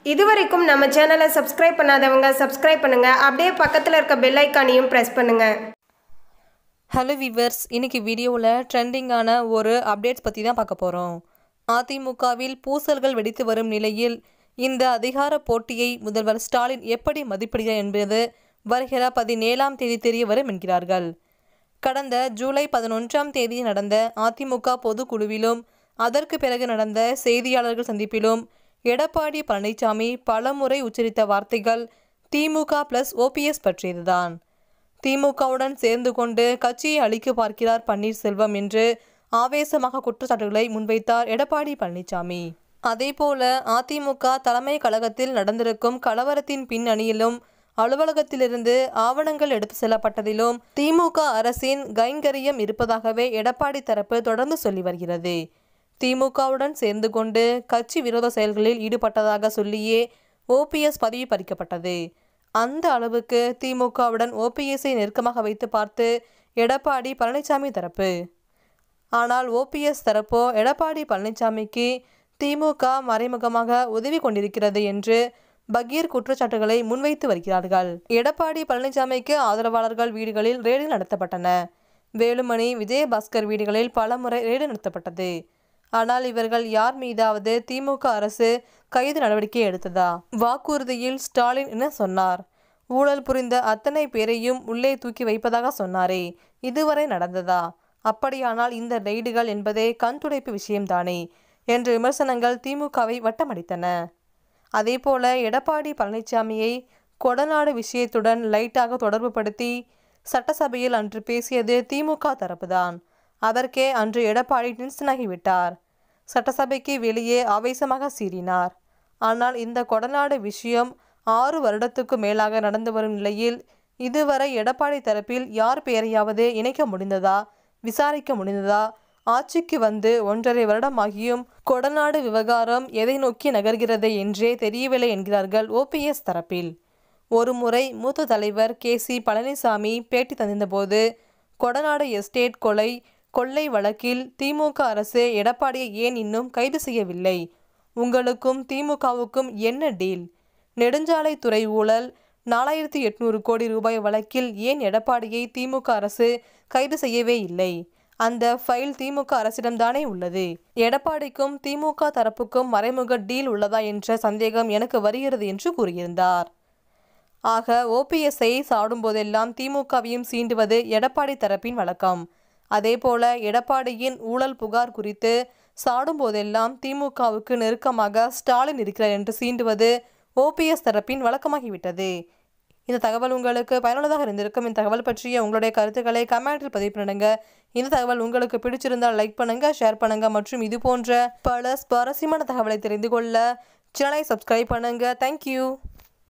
இதுவரைக்கும் நம்ம சேனலை சப்ஸ்கிரைப் பண்ணாதவங்க சப்ஸ்கிரைப் பண்ணுங்க அப்படியே பக்கத்தில் இருக்க பெல் ஐக்கானையும் ப்ரெஸ் பண்ணுங்க ஹலோ விவர்ஸ் இன்னைக்கு வீடியோவில் ட்ரெண்டிங்கான ஒரு அப்டேட்ஸ் பற்றி தான் பார்க்க போகிறோம் அதிமுகவில் பூசல்கள் வெடித்து வரும் நிலையில் இந்த அதிகார போட்டியை முதல்வர் ஸ்டாலின் எப்படி மதிப்பிடுகிறார் என்பது வருகிற பதினேழாம் தேதி தெரிய வரும் என்கிறார்கள் கடந்த ஜூலை பதினொன்றாம் தேதி நடந்த அதிமுக பொதுக்குழுவிலும் அதற்கு பிறகு நடந்த செய்தியாளர்கள் சந்திப்பிலும் எடப்பாடி பழனிசாமி பலமுறை உச்சரித்த வார்த்தைகள் திமுக பிளஸ் ஓபிஎஸ் பற்றியதுதான் திமுகவுடன் சேர்ந்து கொண்டு கட்சியை அழிக்க பார்க்கிறார் பன்னீர்செல்வம் என்று ஆவேசமாக குற்றச்சாட்டுகளை முன்வைத்தார் எடப்பாடி பழனிசாமி அதேபோல அதிமுக தலைமை கழகத்தில் நடந்திருக்கும் கலவரத்தின் பின்னணியிலும் அலுவலகத்திலிருந்து ஆவணங்கள் எடுத்து செல்லப்பட்டதிலும் திமுக அரசின் கைங்கரியம் இருப்பதாகவே எடப்பாடி தரப்பு தொடர்ந்து சொல்லி வருகிறது திமுகவுடன் சேர்ந்து கொண்டு கட்சி விரோத செயல்களில் ஈடுபட்டதாக சொல்லியே ஓபிஎஸ் பதவி பறிக்கப்பட்டது அந்த அளவுக்கு திமுகவுடன் ஓபிஎஸ்ஐ நெருக்கமாக வைத்து பார்த்து எடப்பாடி பழனிசாமி தரப்பு ஆனால் ஓபிஎஸ் தரப்போ எடப்பாடி பழனிசாமிக்கு திமுக மறைமுகமாக உதவி கொண்டிருக்கிறது என்று பகீர் குற்றச்சாட்டுகளை முன்வைத்து வருகிறார்கள் எடப்பாடி பழனிசாமிக்கு ஆதரவாளர்கள் வீடுகளில் ரெய்டு நடத்தப்பட்டன வேலுமணி விஜயபாஸ்கர் வீடுகளில் பலமுறை ரெய்டு நடத்தப்பட்டது ஆனால் இவர்கள் யார் மீதாவது திமுக அரசு கைது நடவடிக்கை எடுத்ததா வாக்குறுதியில் ஸ்டாலின் என்ன சொன்னார் ஊழல் புரிந்த அத்தனை பேரையும் உள்ளே தூக்கி வைப்பதாக சொன்னாரே இதுவரை நடந்ததா அப்படியானால் இந்த ரெய்டுகள் என்பதே கண் துடைப்பு விஷயம்தானே என்ற விமர்சனங்கள் திமுகவை வட்டமடித்தன அதேபோல எடப்பாடி பழனிசாமியை கொடநாடு விஷயத்துடன் லைட்டாக தொடர்புபடுத்தி சட்டசபையில் அன்று பேசியது திமுக தரப்புதான் அதற்கே அன்று எடப்பாடி டென்ஷனாகிவிட்டார் சட்டசபைக்கு வெளியே ஆவேசமாக சீறினார் ஆனால் இந்த கொடநாடு விஷயம் ஆறு வருடத்துக்கு மேலாக நடந்து வரும் நிலையில் இதுவரை எடப்பாடி தரப்பில் யார் பெயரையாவது இணைக்க முடிந்ததா விசாரிக்க முடிந்ததா ஆட்சிக்கு வந்து ஒன்றரை வருடமாகியும் கொடநாடு விவகாரம் எதை நோக்கி நகர்கிறது என்றே தெரியவில்லை என்கிறார்கள் ஓபிஎஸ் தரப்பில் ஒருமுறை மூத்த தலைவர் கே சி பழனிசாமி பேட்டி தந்திருந்தபோது கொடநாடு எஸ்டேட் கொலை கொள்ளை வழக்கில் திமுக அரசு எடப்பாடியை ஏன் இன்னும் கைது செய்யவில்லை உங்களுக்கும் திமுகவுக்கும் என்ன டீல் நெடுஞ்சாலைத்துறை ஊழல் நாலாயிரத்தி எட்நூறு கோடி ரூபாய் வழக்கில் ஏன் எடப்பாடியை திமுக அரசு கைது செய்யவே இல்லை அந்த ஃபைல் திமுக அரசிடம்தானே உள்ளது எடப்பாடிக்கும் திமுக தரப்புக்கும் மறைமுக டீல் உள்ளதா என்ற சந்தேகம் எனக்கு வருகிறது என்று கூறியிருந்தார் ஆக ஓபிஎஸ்ஐ சாடும் போதெல்லாம் திமுகவையும் சீண்டுவது எடப்பாடி தரப்பின் வழக்கம் அதேபோல எடப்பாடியின் ஊழல் புகார் குறித்து சாடும் போதெல்லாம் திமுகவுக்கு நெருக்கமாக ஸ்டாலின் இருக்கிறார் என்று சீண்டுவது ஓபிஎஸ் தரப்பின் வழக்கமாகிவிட்டது இந்த தகவல் உங்களுக்கு பயனுள்ளதாக இருந்திருக்கும் இந்த தகவல் பற்றிய உங்களுடைய கருத்துக்களை கமெண்டில் பதிவு பண்ணுங்க இந்த தகவல் உங்களுக்கு பிடிச்சிருந்தால் லைக் பண்ணுங்க ஷேர் பண்ணுங்க மற்றும் இது போன்ற பல சுவாரஸ்யமான தகவலை தெரிந்து கொள்ள சேனலை சப்ஸ்கிரைப் பண்ணுங்க தேங்க்யூ